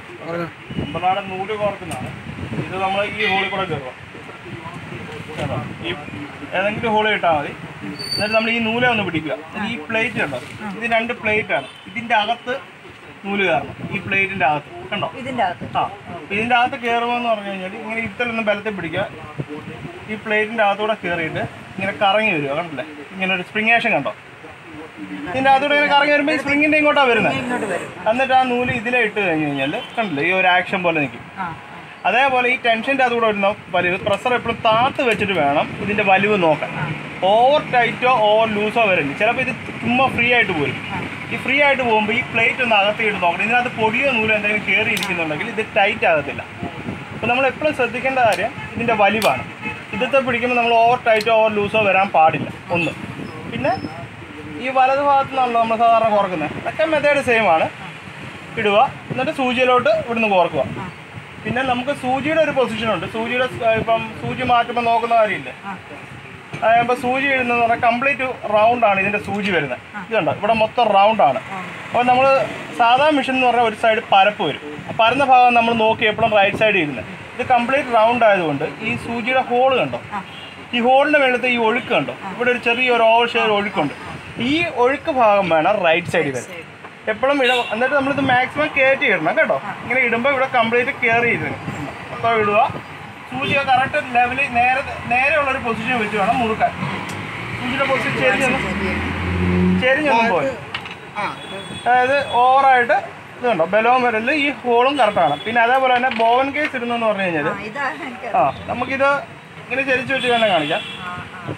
അമ്പനാടൻ നൂല് കോർക്കുന്നതാണ് ഇത് നമ്മൾ ഈ ഹോളിൽ കൂടെ കയറുക കേട്ടോ? ഈ ഏതെങ്കിലും ഹോളിൽ ഇട്ടാൽ മതി എന്നിട്ട് നമ്മൾ ഈ നൂലെ ഒന്ന് പിടിക്കുക എന്നിട്ട് ഈ പ്ലേറ്റ് ഉണ്ടോ ഇത് രണ്ട് പ്ലേറ്റ് ആണ് ഇതിന്റെ അകത്ത് നൂല് കയറണം ഈ പ്ലേറ്റിന്റെ അകത്ത് കണ്ടോ ഇതിന്റെ അകത്ത് ആ ഇതിന്റെ അകത്ത് കയറുമെന്ന് പറഞ്ഞു കഴിഞ്ഞാൽ ഇങ്ങനെ ഇത്തലൊന്ന് ബലത്തിൽ പിടിക്കുക ഈ പ്ലേറ്റിന്റെ അകത്തൂടെ കയറിയിട്ട് ഇങ്ങനെ കറങ്ങി വരിക കണ്ടില്ലേ ഇങ്ങനെ ഒരു സ്പ്രിങ്ങേഷൻ കണ്ടോ ഇതിന്റെ അകത്തൂടെ ഇങ്ങനെ കറങ്ങി വരുമ്പോൾ ഈ സ്പ്രിങ്ങിന്റെ ഇങ്ങോട്ടാ വരുന്നത് ഇങ്ങോട്ട് വരും എന്നിട്ട് ആ നൂല് ഇതിലെ ഇട്ട് കഴിഞ്ഞ് കഴിഞ്ഞാൽ കണ്ടില്ലേ ഈ ഒരു ആക്ഷൻ പോലെ നിൽക്കും ആ അതേപോലെ ഈ ടെൻഷൻ്റെ അതുകൂടെ വരുന്ന വലിവ് പ്രഷർ എപ്പോഴും താത്ത് വെച്ചിട്ട് വേണം ഇതിന്റെ വലിവ് നോക്കാൻ ഓവർ ടൈറ്റോ ഓവർ ലൂസോ വരരുത് ചിലപ്പോൾ ഇത് ചുമ്മാ ഫ്രീ ആയിട്ട് പോരും ഈ ഫ്രീ ആയിട്ട് പോകുമ്പോൾ ഈ പ്ലേറ്റ് ഒന്ന് അകത്തിട്ട് നോക്കണം ഇതിനകത്ത് പൊടിയോ നൂലോ എന്തെങ്കിലും കയറി ഇരിക്കുന്നുണ്ടെങ്കിൽ ഇത് ടൈറ്റ് ആകത്തില്ല അപ്പോൾ നമ്മൾ എപ്പോഴും ശ്രദ്ധിക്കേണ്ട കാര്യം ഇതിന്റെ വലിവാണ് ഇതൊക്കെ പിടിക്കുമ്പോൾ നമ്മൾ ഓവർ ടൈറ്റോ ഓവർ ലൂസോ വരാൻ പാടില്ല ഒന്ന് പിന്നെ ഈ വലത് ഭാഗത്തു നിന്നാണല്ലോ നമ്മൾ സാധാരണ കുറക്കുന്നത് അതൊക്കെ മെത്തേഡ് സെയിം ആണ് ഇടുക എന്നിട്ട് സൂചിയിലോട്ട് ഇവിടുന്ന് കോർക്കുക പിന്നെ നമുക്ക് സൂചിയുടെ ഒരു പൊസിഷൻ ഉണ്ട് സൂചിയുടെ സ്- ആ, ഇപ്പം സൂചി മാറ്റുമ്പോൾ നോക്കുന്ന കാര്യമില്ല അതാകുമ്പോൾ സൂചി ഇടുന്നത് പറഞ്ഞാൽ കംപ്ലീറ്റ് റൗണ്ട് ആണ് ഇതിന്റെ സൂചി വരുന്നത് ഇതുണ്ട് ഇവിടെ മൊത്തം റൗണ്ട് ആണ് അപ്പോൾ നമ്മൾ സാധാ മെഷീൻ എന്ന് പറഞ്ഞാൽ ഒരു സൈഡ് പരപ്പ് വരും ആ പരന്ന ഭാഗം നമ്മൾ നോക്കി എപ്പോഴും റൈറ്റ് സൈഡ് ഇരുന്നത് ഇത് കംപ്ലീറ്റ് റൗണ്ട് ആയതുകൊണ്ട് ഈ സൂചിയുടെ ഹോൾ കണ്ടോ ഈ ഹോളിന്റെ മേളത്തെ ഈ ഒഴുക്ക് കണ്ടോ ഇവിടെ ഒരു ചെറിയ ഒരു ഓവർ ഷെയർ ഒഴുക്കുണ്ട് ഈ ഒഴുക്ക് ഭാഗം വേണം റൈറ്റ് സൈഡിൽ വരാൻ എപ്പോഴും ഇട എന്നിട്ട് നമ്മളിത് മാക്സിമം കയറ്റി ഇടണം കേട്ടോ ഇങ്ങനെ ഇടുമ്പോൾ ഇവിടെ കംപ്ലീറ്റ് കയറി ഇരുന്നു അപ്പോൾ ഇടുക സൂചി കറക്റ്റ് ലെവലിൽ നേരെ നേരെയുള്ള ഒരു പൊസിഷൻ വെച്ച് വേണം മുറുക്കാൻ സൂചിയുടെ പൊസിഷൻ ചെരിഞ്ഞൊന്നും ചെരിഞ്ഞൊന്നും പോലെ അതായത് ഓവറായിട്ട് ഇത് കണ്ടോ ബലവും വരല് ഈ ഹോളും കറക്റ്റാണ് പിന്നെ അതേപോലെ തന്നെ ബോവൻ കേസ് ഇടുന്നെന്ന് പറഞ്ഞു കഴിഞ്ഞാൽ ആ ഇതാ എനിക്ക് ആ നമുക്കിത് ഇങ്ങനെ ചരിച്ച് വെച്ച് തന്നെ കാണിക്കാം ആ ആ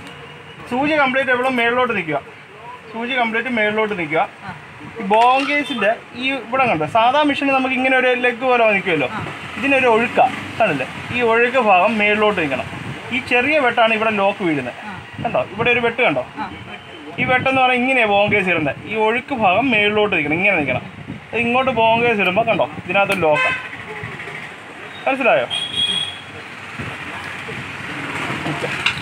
സൂചി കംപ്ലീറ്റ് എവിടെ മേളിലോട്ട് നിൽക്കുക സൂചി കംപ്ലീറ്റ് മേളിലോട്ട് നിൽക്കുക ഈ ബോൺ കേസിന്റെ ഈ ഇവിടെ കണ്ടോ സാധാ മെഷീൻ നമുക്ക് ഇങ്ങനെ ഒരു ലെഗ് പോലെ നിൽക്കുമല്ലോ ഇതിനൊരു ഒഴുക്ക കണ്ടില്ലേ ഈ ഒഴുക്ക് ഭാഗം മേളിലോട്ട് നിൽക്കണം ഈ ചെറിയ വെട്ടാണ് ഇവിടെ ലോക്ക് വീഴുന്നത് കണ്ടോ ഇവിടെ ഒരു വെട്ട് കണ്ടോ ഈ വെട്ടെന്ന് പറഞ്ഞാൽ ഇങ്ങനെയാണ് ബോൺ കേസ് ഇടുന്നത് ഈ ഒഴുക്ക് ഭാഗം മേളിലോട്ട് നിൽക്കണം ഇങ്ങനെ നിൽക്കണം ഇത് ഇങ്ങോട്ട് ബോൺ കേസ് ഇടുമ്പോൾ കണ്ടോ ഇതിനകത്ത് ലോക്കാണ് മനസ്സിലായോ ഓക്കെ